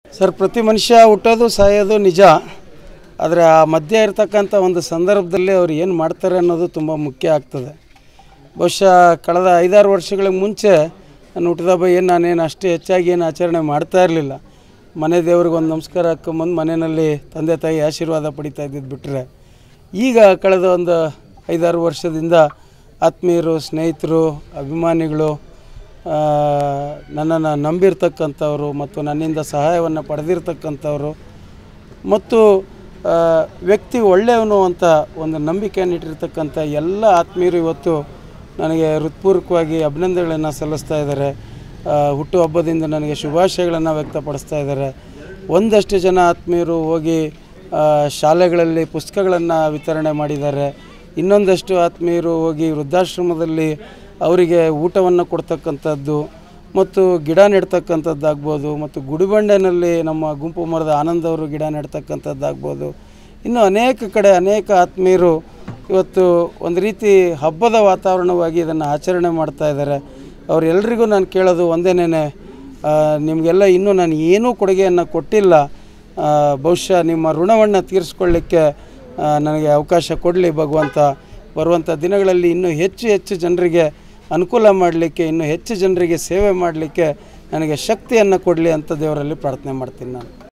sir ಪ್ರತಿ ಮನುಷ್ಯ ಹುಟ್ಟೋದು ಸಾಯೋದು ನಿಜ ಆದರೆ ಆ ಮಧ್ಯೆ ಇರ್ತಕ್ಕಂಥ ಒಂದು ಸಂದರ್ಭದಲ್ಲಿ ಅವ್ರು ಏನು ಮಾಡ್ತಾರೆ ಅನ್ನೋದು ತುಂಬ ಮುಖ್ಯ ಆಗ್ತದೆ ಬಹುಶಃ ಕಳೆದ ಐದಾರು ವರ್ಷಗಳ ಮುಂಚೆ ನಾನು ಹುಟ್ಟಿದ ಹಬ್ಬ ಏನು ನಾನೇನು ಅಷ್ಟು ಹೆಚ್ಚಾಗಿ ಏನು ಆಚರಣೆ ಮಾಡ್ತಾ ಇರಲಿಲ್ಲ ಮನೆ ದೇವ್ರಿಗೆ ಒಂದು ನಮಸ್ಕಾರ ಹಾಕ್ಕೊಂಬಂದು ಮನೆಯಲ್ಲಿ ತಂದೆ ತಾಯಿ ಆಶೀರ್ವಾದ ಪಡಿತಾ ಇದ್ದಿದ್ದು ಬಿಟ್ಟರೆ ಈಗ ಕಳೆದ ಒಂದು ಐದಾರು ವರ್ಷದಿಂದ ಆತ್ಮೀಯರು ಸ್ನೇಹಿತರು ಅಭಿಮಾನಿಗಳು ನನ್ನನ್ನು ನಂಬಿರ್ತಕ್ಕಂಥವ್ರು ಮತ್ತು ನನ್ನಿಂದ ಸಹಾಯವನ್ನು ಪಡೆದಿರ್ತಕ್ಕಂಥವ್ರು ಮತ್ತು ಆ, ವ್ಯಕ್ತಿ ಒಳ್ಳೆಯವನು ಅಂತ ಒಂದು ನಂಬಿಕೆಯನ್ನು ಇಟ್ಟಿರ್ತಕ್ಕಂಥ ಎಲ್ಲ ಆತ್ಮೀಯರು ಇವತ್ತು ನನಗೆ ಹೃತ್ಪೂರ್ವಕವಾಗಿ ಅಭಿನಂದನೆಗಳನ್ನು ಸಲ್ಲಿಸ್ತಾ ಇದ್ದಾರೆ ಆ, ಹುಟ್ಟುಹಬ್ಬದಿಂದ ನನಗೆ ಶುಭಾಶಯಗಳನ್ನು ವ್ಯಕ್ತಪಡಿಸ್ತಾ ಇದ್ದಾರೆ ಒಂದಷ್ಟು ಜನ ಆತ್ಮೀಯರು ಹೋಗಿ ಆ, ಶಾಲೆಗಳಲ್ಲಿ ಪುಸ್ತಕಗಳನ್ನು ವಿತರಣೆ ಮಾಡಿದ್ದಾರೆ ಇನ್ನೊಂದಷ್ಟು ಆತ್ಮೀಯರು ಹೋಗಿ ವೃದ್ಧಾಶ್ರಮದಲ್ಲಿ ಅವರಿಗೆ ಊಟವನ್ನು ಕೊಡ್ತಕ್ಕಂಥದ್ದು ಮತ್ತು ಗಿಡ ನೆಡ್ತಕ್ಕಂಥದ್ದಾಗ್ಬೋದು ಮತ್ತು ಗುಡಿಬಂಡೆನಲ್ಲಿ ನಮ್ಮ ಗುಂಪು ಮರದ ಆನಂದ್ ಅವರು ಗಿಡ ನೆಡ್ತಕ್ಕಂಥದ್ದಾಗ್ಬೋದು ಇನ್ನು ಅನೇಕ ಕಡೆ ಅನೇಕ ಆತ್ಮೀಯರು ಇವತ್ತು ಒಂದು ರೀತಿ ಹಬ್ಬದ ವಾತಾವರಣವಾಗಿ ಇದನ್ನು ಆಚರಣೆ ಮಾಡ್ತಾ ಇದ್ದಾರೆ ಅವರೆಲ್ಲರಿಗೂ ನಾನು ಕೇಳೋದು ಒಂದೇನೇ ನಿಮಗೆಲ್ಲ ಇನ್ನೂ ನಾನು ಏನೂ ಕೊಡುಗೆಯನ್ನು ಕೊಟ್ಟಿಲ್ಲ ಆ, ಬಹುಶಃ ನಿಮ್ಮ ಋಣವನ್ನು ತೀರಿಸ್ಕೊಳ್ಳಿಕ್ಕೆ ಆ, ನನಗೆ ಅವಕಾಶ ಕೊಡಲಿ ಭಗವಂತ ಬರುವಂಥ ದಿನಗಳಲ್ಲಿ ಇನ್ನೂ ಹೆಚ್ಚು ಹೆಚ್ಚು ಜನರಿಗೆ ಅನುಕೂಲ ಮಾಡಲಿಕ್ಕೆ ಇನ್ನೂ ಹೆಚ್ಚು ಜನರಿಗೆ ಸೇವೆ ಮಾಡಲಿಕ್ಕೆ ನನಗೆ ಶಕ್ತಿಯನ್ನು ಕೊಡಲಿ ಅಂತ ದೇವರಲ್ಲಿ ಪ್ರಾರ್ಥನೆ ಮಾಡ್ತೀನಿ ನಾನು